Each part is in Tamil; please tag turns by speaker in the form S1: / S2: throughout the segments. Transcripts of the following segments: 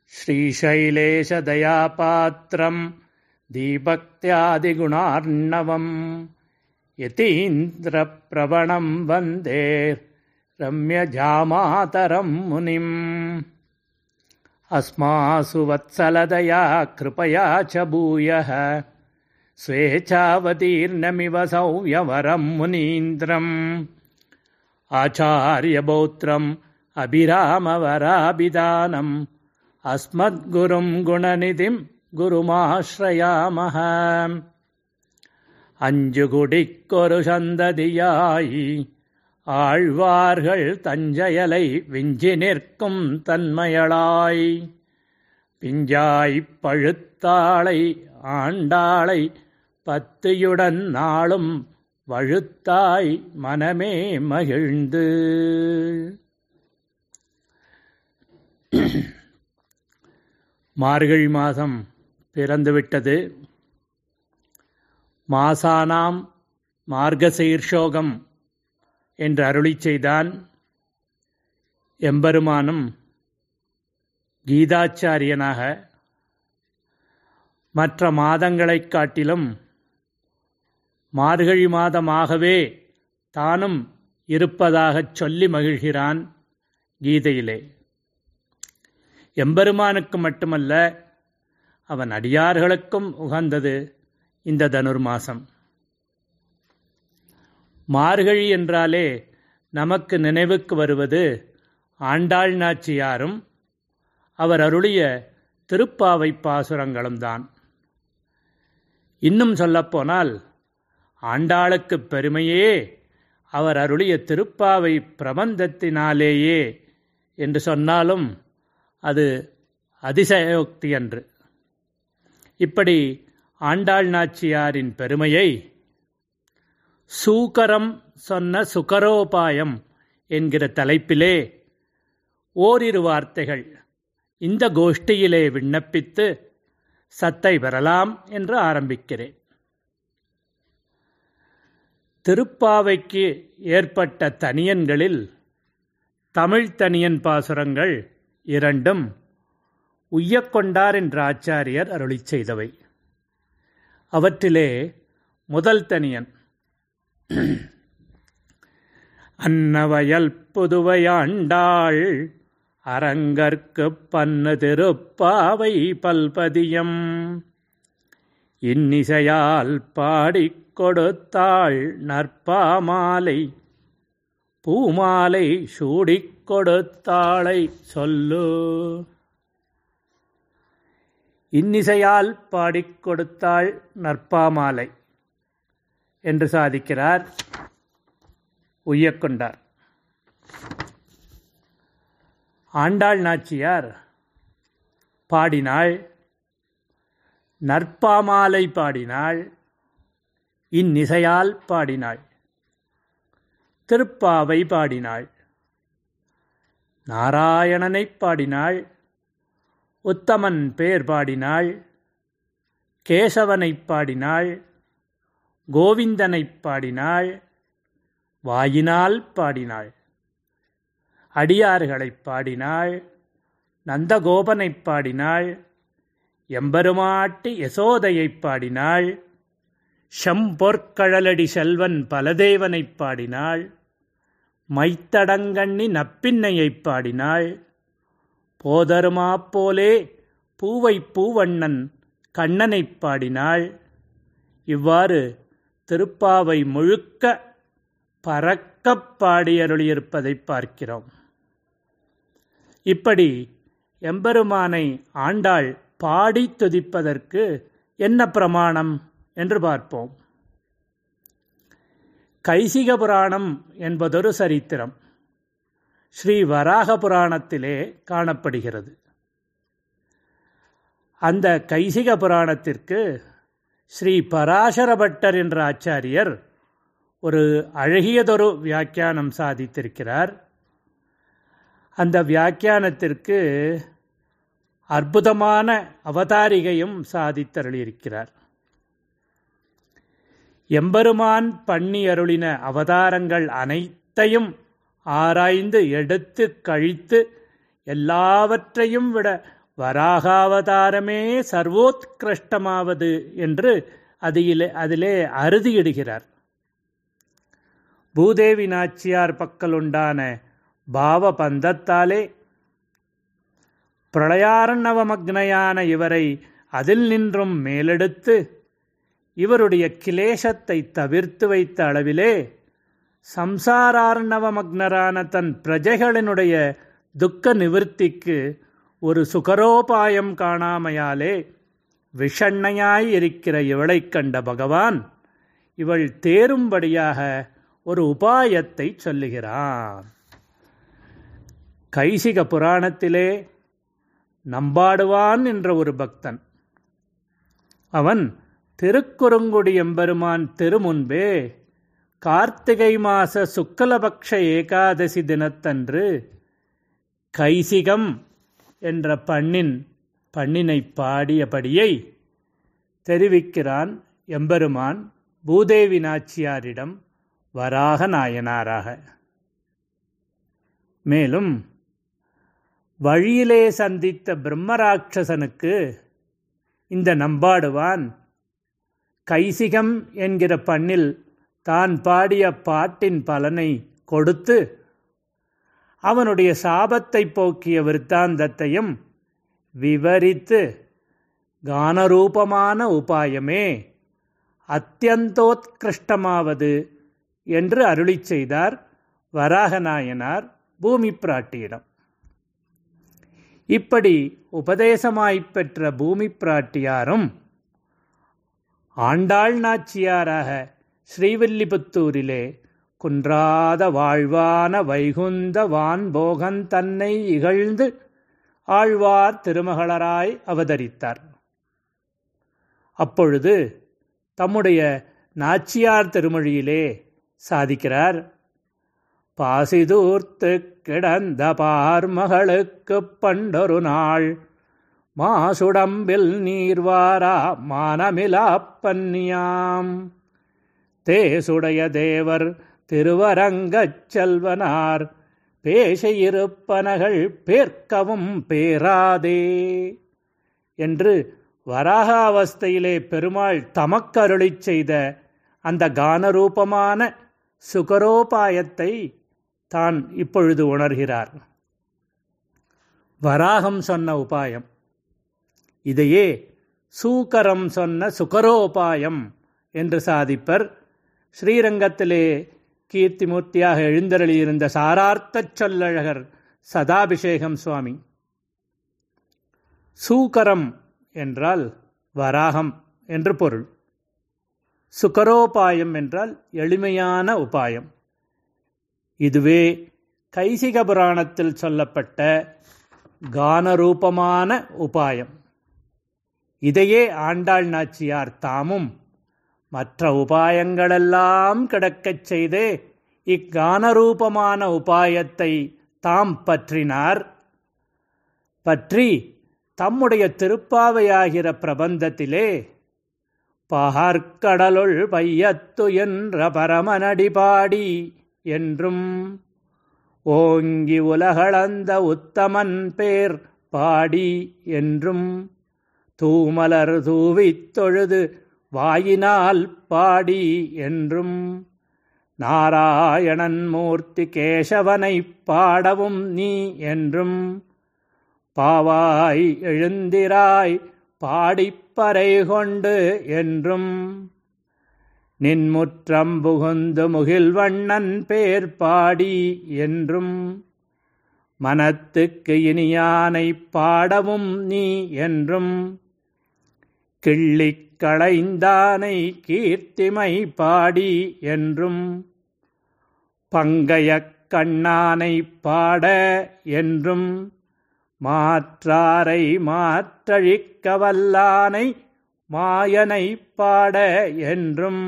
S1: श्रीशैलेशदयापात्रम् दीभक्त्यादिगुणार्णवम् यतीन्द्रप्रवणम् वन्दे रम्यजामातरम् मुनिम् अस्मासु वत्सलदया कृपया च भूयः स्वेच्छावतीर्णमिव सौव्यवरम् मुनीन्द्रम् आचार्यबौत्रम् अभिरामवराभिधानम् अस्मद्गुरुम् गुणनिधिम् குருமாஸ்ரயாமஹ அஞ்சு குடிக்கொரு சந்ததியாய் ஆழ்வார்கள் தஞ்சையலை விஞ்சி நிற்கும் தன்மையளாய் பிஞ்சாய்ப் பழுத்தாளை ஆண்டாளை பத்தியுடன் நாளும் வழுத்தாய் மனமே மகிழ்ந்து மார்கழி மாதம் பிறந்துவிட்டது மாசானாம் மார்கசீர்ஷோகம் என்று அருளி செய்தான் எம்பெருமானும் கீதாச்சாரியனாக மற்ற மாதங்களைக் காட்டிலும் மார்கழி மாதமாகவே தானும் இருப்பதாகச் சொல்லி மகிழ்கிறான் கீதையிலே எம்பெருமானுக்கு மட்டுமல்ல அவன் அடியார்களுக்கும் உகந்தது இந்த தனுர்மாசம் மார்கழி என்றாலே நமக்கு நினைவுக்கு வருவது ஆண்டாள் நாச்சியாரும் அவர் அருளிய திருப்பாவை பாசுரங்களும் தான் இன்னும் சொல்லப்போனால் ஆண்டாளுக்கு பெருமையே அவர் அருளிய திருப்பாவை பிரபந்தத்தினாலேயே என்று சொன்னாலும் அது அதிசயோக்தி அன்று இப்படி ஆண்டாள் நாச்சியாரின் பெருமையை சூக்கரம் சொன்ன சுகரோபாயம் என்கிற தலைப்பிலே ஓரிரு வார்த்தைகள் இந்த கோஷ்டியிலே விண்ணப்பித்து சத்தை பெறலாம் என்று ஆரம்பிக்கிறேன் திருப்பாவைக்கு ஏற்பட்ட தனியன்களில் தமிழ் தனியன் பாசுரங்கள் இரண்டும் உய்யக்கொண்டார் என்ற ஆச்சாரியர் அருளி செய்தவை அவற்றிலே முதல் தனியன் அன்னவயல் புதுவையாண்டாள் அரங்கற்கு பன்னு திருப்பாவை பல்பதியம் இன்னிசையால் பாடிக் கொடுத்தாள் நற்பாமாலை பூமாலை சூடிக் கொடுத்தாளை சொல்லு இன்னிசையால் பாடிக் கொடுத்தாள் நற்பாமாலை என்று சாதிக்கிறார் உய்யக்கொண்டார் ஆண்டாள் நாச்சியார் பாடினாள் நற்பாமாலை பாடினாள் இந்நிசையால் பாடினாள் திருப்பாவை பாடினாள் நாராயணனைப் பாடினாள் உத்தமன் பேர் பாடினாள் கேசவனைப் பாடினாள் கோவிந்தனைப் பாடினாள் வாயினால் பாடினாள் அடியார்களைப் பாடினாள் நந்தகோபனைப் பாடினாள் எம்பெருமாட்டி யசோதையைப் பாடினாள் ஷம்பொற்கழலடி செல்வன் பலதேவனைப் பாடினாள் மைத்தடங்கண்ணி நப்பின்னையைப் பாடினாள் போதருமாப்போலே பூவை பூவண்ணன் கண்ணனைப் பாடினாள் இவ்வாறு திருப்பாவை முழுக்க பறக்கப் பாடியருளியிருப்பதைப் பார்க்கிறோம் இப்படி எம்பெருமானை ஆண்டாள் பாடி துதிப்பதற்கு என்ன பிரமாணம் என்று பார்ப்போம் கைசிக புராணம் என்பதொரு சரித்திரம் ஸ்ரீ வராக புராணத்திலே காணப்படுகிறது அந்த கைசிக புராணத்திற்கு ஸ்ரீ பராசர பட்டர் என்ற ஆச்சாரியர் ஒரு அழகியதொரு வியாக்கியானம் சாதித்திருக்கிறார் அந்த வியாக்கியானத்திற்கு அற்புதமான அவதாரிகையும் சாதித்தருளியிருக்கிறார் எம்பெருமான் பண்ணி அருளின அவதாரங்கள் அனைத்தையும் ஆராய்ந்து எடுத்து கழித்து எல்லாவற்றையும் விட வராகாவதாரமே சர்வோத்கிருஷ்டமாவது என்று அதிலே அதிலே அறுதியிடுகிறார் பூதேவி நாச்சியார் பக்கலுண்டான பாவ பந்தத்தாலே பிரளயாரண்ணவமக்னையான இவரை அதில் நின்றும் மேலெடுத்து இவருடைய கிலேசத்தை தவிர்த்து வைத்த அளவிலே சம்சாரார்ணவமக்னரான தன் பிரஜைகளினுடைய துக்க நிவர்த்திக்கு ஒரு சுகரோபாயம் காணாமையாலே விஷண்ணையாய் இருக்கிற இவளைக் கண்ட பகவான் இவள் தேரும்படியாக ஒரு உபாயத்தை சொல்லுகிறான் கைசிக புராணத்திலே நம்பாடுவான் என்ற ஒரு பக்தன் அவன் திருக்குறுங்குடி எம்பெருமான் திருமுன்பே கார்த்திகை மாச சுக்கலபக்ஷ ஏகாதசி தினத்தன்று கைசிகம் என்ற பண்ணின் பண்ணினை பாடியபடியை தெரிவிக்கிறான் எம்பெருமான் பூதேவி நாச்சியாரிடம் வராக நாயனாராக மேலும் வழியிலே சந்தித்த பிரம்மராட்சசனுக்கு இந்த நம்பாடுவான் கைசிகம் என்கிற பண்ணில் தான் பாடிய பாட்டின் பலனை கொடுத்து அவனுடைய சாபத்தை போக்கிய விற்த்தாந்தத்தையும் விவரித்து கானரூபமான உபாயமே அத்தியந்தோத்கிருஷ்டமாவது என்று அருளி செய்தார் வராகநாயனார் பூமி பிராட்டியிடம் இப்படி உபதேசமாய்ப் பெற்ற பூமி பிராட்டியாரும் ஆண்டாள் நாச்சியாராக ஸ்ரீவில்லிபுத்தூரிலே குன்றாத வாழ்வான வைகுந்த வான்போகன் தன்னை இகழ்ந்து ஆழ்வார் திருமகளராய் அவதரித்தார் அப்பொழுது தம்முடைய நாச்சியார் திருமொழியிலே சாதிக்கிறார் பாசிதூர்த்து கிடந்த பார்மகளுக்கு பண்டொரு நாள் மாசுடம்பில் நீர்வாரா மானமிலா பன்னியாம் தேசுடைய தேவர் திருவரங்கச் செல்வனார் பேசையிருப்பனகள் பேர்க்கவும் பேராதே என்று வராக அவஸ்தையிலே பெருமாள் தமக்கருளிச் செய்த அந்த கானரூபமான சுகரோபாயத்தை தான் இப்பொழுது உணர்கிறார் வராகம் சொன்ன உபாயம் இதையே சூக்கரம் சொன்ன சுகரோபாயம் என்று சாதிப்பர் ஸ்ரீரங்கத்திலே கீர்த்திமூர்த்தியாக எழுந்தருளியிருந்த சாரார்த்தச் சொல்லழகர் சதாபிஷேகம் சுவாமி சூக்கரம் என்றால் வராகம் என்று பொருள் சுகரோபாயம் என்றால் எளிமையான உபாயம் இதுவே கைசிக புராணத்தில் சொல்லப்பட்ட கானரூபமான உபாயம் இதையே ஆண்டாள் நாச்சியார் தாமும் மற்ற உபாயங்களெல்லாம் கிடக்கச் செய்தே இக்கானரூபமான உபாயத்தை தாம் பற்றினார் பற்றி தம்முடைய திருப்பாவையாகிற பிரபந்தத்திலே பகற்கடலுள் பையத்து என்ற பரமனடி பாடி என்றும் ஓங்கி உலகளந்த உத்தமன் பேர் பாடி என்றும் தூமலர் தூவித் தொழுது வாயினால் பாடி என்றும் நாராயணன் மூர்த்தி கேசவனைப் பாடவும் நீ என்றும் பாவாய் எழுந்திராய் பாடிப்பறை கொண்டு என்றும் நின்முற்றம் புகுந்து முகில்வண்ணன் பேர் பாடி என்றும் மனத்துக்கு இனியானை பாடவும் நீ என்றும் கிள்ளிக் களைந்தானை கீர்த்திமை பாடி என்றும் பங்கையக் கண்ணானை பாட என்றும் மாற்றாரை மாற்றழிக்க வல்லானை மாயனை பாட என்றும்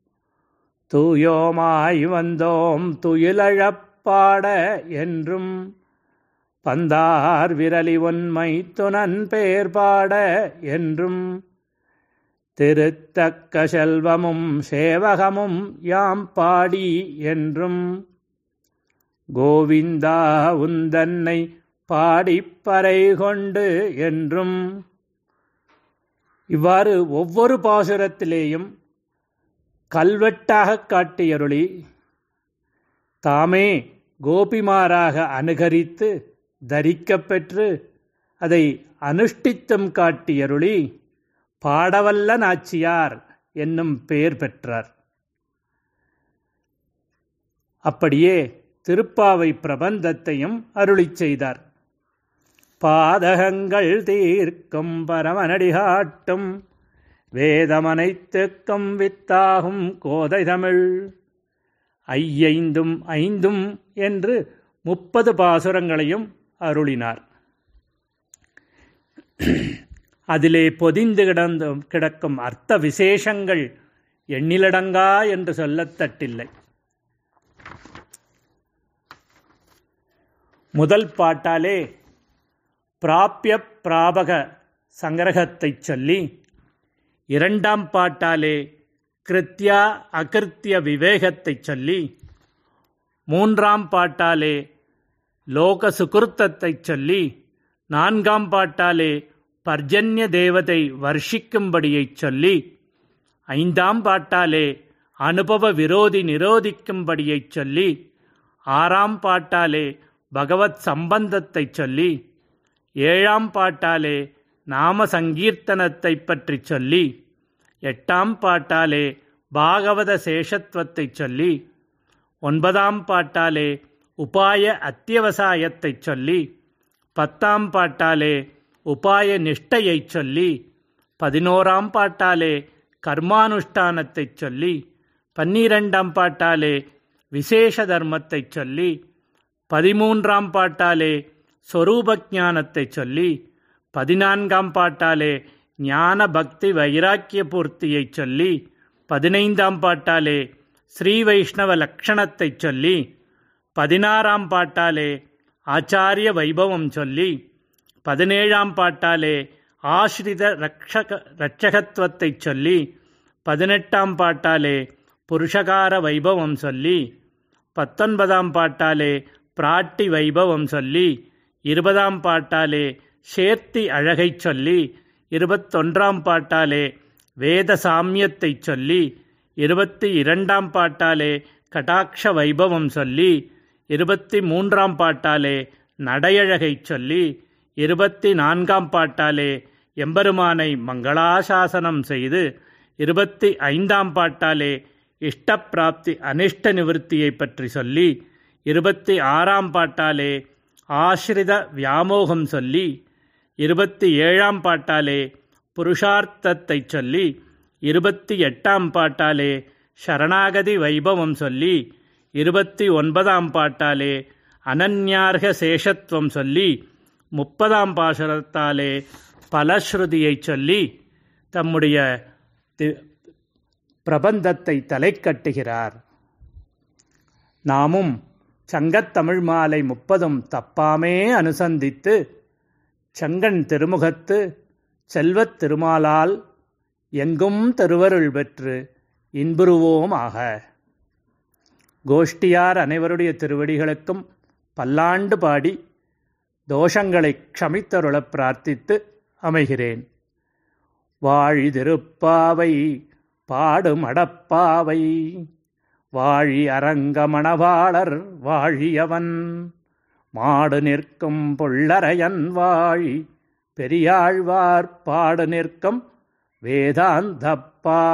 S1: தூயோமாய் வந்தோம் துயிலழப் பாட என்றும் பந்தார் விரலி உண்மை துணன் பேர் பாட என்றும் திருத்தக்க செல்வமும் சேவகமும் யாம் பாடி என்றும் கோவிந்தா உந்தன்னை பாடிப்பறை கொண்டு என்றும் இவ்வாறு ஒவ்வொரு பாசுரத்திலேயும் கல்வெட்டாக காட்டியருளி தாமே கோபிமாராக அனுகரித்து தரிக்கப் பெற்று அதை அனுஷ்டித்தும் காட்டியருளி பாடவல்ல நாச்சியார் என்னும் பெயர் பெற்றார் அப்படியே திருப்பாவை பிரபந்தத்தையும் அருளி செய்தார் பாதகங்கள் தீர்க்கும் பரமனடிகாட்டும் வேதமனைத்துக்கும் வித்தாகும் கோதை தமிழ் ஐயைந்தும் ஐந்தும் என்று முப்பது பாசுரங்களையும் அருளினார் அதிலே பொதிந்து கிடந்து கிடக்கும் அர்த்த விசேஷங்கள் எண்ணிலடங்கா என்று சொல்லத்தட்டில்லை முதல் பாட்டாலே பிராப்பிய பிராபக சங்கிரகத்தைச் சொல்லி இரண்டாம் பாட்டாலே கிருத்தியா அகிருத்திய விவேகத்தைச் சொல்லி மூன்றாம் பாட்டாலே லோக சுகிருத்தத்தைச் சொல்லி நான்காம் பாட்டாலே பர்ஜன்ய தேவதை வர்ஷிக்கும்படியைச் சொல்லி ஐந்தாம் பாட்டாலே அனுபவ விரோதி நிரோதிக்கும்படியைச் சொல்லி ஆறாம் பாட்டாலே பகவத் சம்பந்தத்தைச் சொல்லி ஏழாம் பாட்டாலே நாம சங்கீர்த்தனத்தை பற்றி சொல்லி எட்டாம் பாட்டாலே பாகவத சேஷத்துவத்தைச் சொல்லி ஒன்பதாம் பாட்டாலே உபாய அத்தியவசாயத்தைச் சொல்லி பத்தாம் பாட்டாலே உபாய நிஷ்டையைச் சொல்லி பதினோராம் பாட்டாலே கர்மானுஷ்டானத்தைச் சொல்லி பன்னிரெண்டாம் பாட்டாலே விசேஷ தர்மத்தைச் சொல்லி பதிமூன்றாம் பாட்டாலே சொரூப ஞானத்தைச் சொல்லி பதினான்காம் பாட்டாலே ஞான பக்தி வைராக்கிய பூர்த்தியைச் சொல்லி பதினைந்தாம் பாட்டாலே ஸ்ரீ வைஷ்ணவ லக்ஷணத்தைச் சொல்லி பதினாறாம் பாட்டாலே ஆச்சாரிய வைபவம் சொல்லி பதினேழாம் பாட்டாலே ஆஸ்ரித ரக்ஷக ரட்சகத்துவத்தைச் சொல்லி பதினெட்டாம் பாட்டாலே புருஷகார வைபவம் சொல்லி பத்தொன்பதாம் பாட்டாலே பிராட்டி வைபவம் சொல்லி இருபதாம் பாட்டாலே சேர்த்தி அழகைச் சொல்லி இருபத்தொன்றாம் பாட்டாலே வேத சாமியத்தைச் சொல்லி இருபத்தி இரண்டாம் பாட்டாலே கடாட்ச வைபவம் சொல்லி இருபத்தி மூன்றாம் பாட்டாலே நடையழகைச் சொல்லி இருபத்தி நான்காம் பாட்டாலே எம்பெருமானை மங்களாசாசனம் செய்து இருபத்தி ஐந்தாம் பாட்டாலே இஷ்டப்பிராப்தி அனிஷ்ட நிவர்த்தியை பற்றி சொல்லி இருபத்தி ஆறாம் பாட்டாலே ஆசிரித வியாமோகம் சொல்லி இருபத்தி ஏழாம் பாட்டாலே புருஷார்த்தத்தை சொல்லி இருபத்தி எட்டாம் பாட்டாலே சரணாகதி வைபவம் சொல்லி இருபத்தி ஒன்பதாம் பாட்டாலே அனன்யார்க சேஷத்துவம் சொல்லி முப்பதாம் பாசுரத்தாலே பலஸ்ருதியை சொல்லி தம்முடைய பிரபந்தத்தை தலை கட்டுகிறார் நாமும் சங்கத்தமிழ் மாலை முப்பதும் தப்பாமே அனுசந்தித்து செங்கன் திருமுகத்து செல்வத் திருமாலால் எங்கும் திருவருள் பெற்று இன்புறுவோமாக கோஷ்டியார் அனைவருடைய திருவடிகளுக்கும் பல்லாண்டு பாடி தோஷங்களை க்ஷமித்தருளப் பிரார்த்தித்து அமைகிறேன் வாழி திருப்பாவை பாடுமடப்பாவை வாழி அரங்கமணவாளர் வாழியவன் மாடு நிற்கும் பொள்ளரையன் வாழி பெரியாழ்வார் பாடு நிற்கும் வேதாந்தப்பா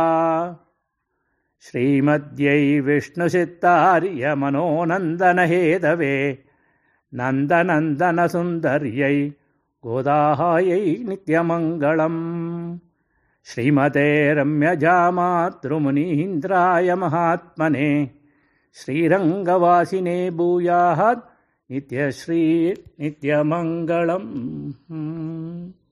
S1: ஸ்ரீமத்யை விஷ்ணுசித்தாரிய மனோநந்தனஹேதவே நந்தநந்தனசுந்தர்யை கோதாயை நித்யமங்களம் श्रीमते रम्यजामातृमुनीन्द्राय महात्मने श्रीरङ्गवासिने भूयात् नित्यश्री नित्यमङ्गलम्